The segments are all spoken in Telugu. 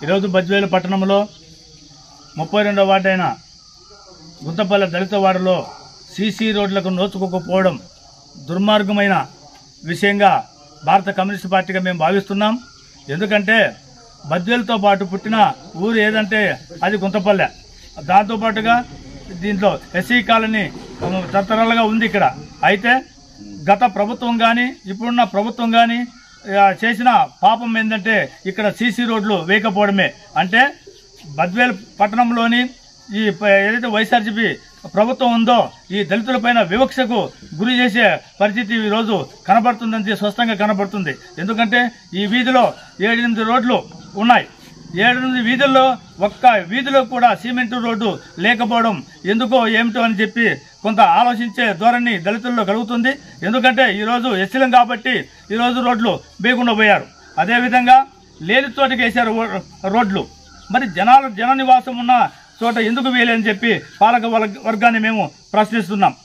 ఈరోజు బజ్వేలు పట్టణంలో ముప్పై రెండవ వార్డైన గుంతపల్లె దళిత వాడలో సీసీ రోడ్లకు నోచుకోకపోవడం దుర్మార్గమైన విషయంగా భారత కమ్యూనిస్ట్ పార్టీగా మేము భావిస్తున్నాం ఎందుకంటే బద్వేలతో పాటు పుట్టిన ఊరు ఏదంటే అది గుంతపల్లె దాంతోపాటుగా దీంట్లో ఎస్సీ కాలనీ తరతరాలుగా ఉంది ఇక్కడ అయితే గత ప్రభుత్వం కానీ ఇప్పుడున్న ప్రభుత్వం కానీ చేసిన పాపం ఏంటంటే ఇక్కడ సీసీ రోడ్లు వేయకపోవడమే అంటే బద్వేల్ పట్టణంలోని ఈ ప- ఏదైతే వైఎస్ఆర్సీపీ ప్రభుత్వం ఉందో ఈ దళితులపైన వివక్షకు గురి చేసే పరిస్థితి ఈ రోజు కనబడుతుందని స్పష్టంగా కనబడుతుంది ఎందుకంటే ఈ వీధిలో ఏడెనిమిది రోడ్లు ఉన్నాయి ఏడెనిమిది వీధుల్లో ఒక్క వీధిలో కూడా సిమెంట్ రోడ్డు లేకపోవడం ఎందుకో ఏమిటో అని చెప్పి కొంత ఆలోచించే ధోరణి దళితుల్లో కలుగుతుంది ఎందుకంటే ఈరోజు ఎస్సీలం కాబట్టి ఈరోజు రోడ్లు బేకుండా పోయారు అదేవిధంగా లేని చోటకి వేశారు ఓ- రోడ్లు మరి జనాలు జన నివాసం ఉన్న చోట ఎందుకు వేయలేని చెప్పి పాలక వర్గ- వర్గాన్ని మేము ప్రశ్నిస్తున్నాం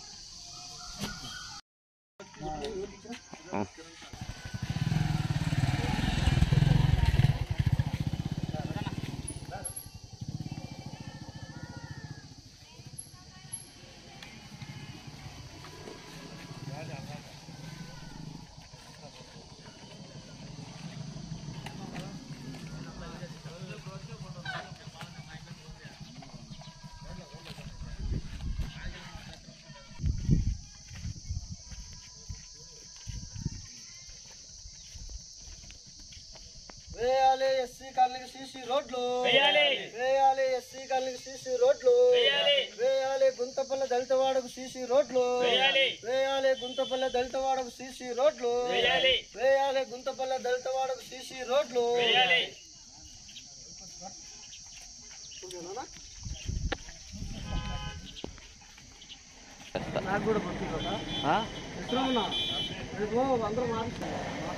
వేయాలి ఎస్సీ కాలనీకి సీసీ రోడ్లు వేయాలి ఎస్సీ కాలనీకి సీసీ రోడ్లు వేయాలి గుంతపల్లె దళితవాడకు సీసీ రోడ్లు వేయాలి గుంతపల్లె దళితవాడకు సీసీ రోడ్లు వేయాలి గుంతపల్లె దళితవాడకు సీసీ రోడ్లు నాకు కూడా పంపించా ఎక్కడ రేపు అందరూ మారుస్తారు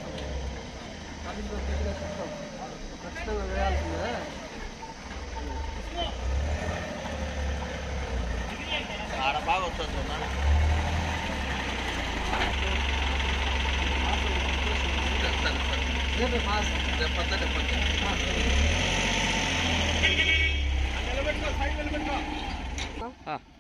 ఖచ్చితంగా వేయాల్సిందే రేపు మాస్ ఆ.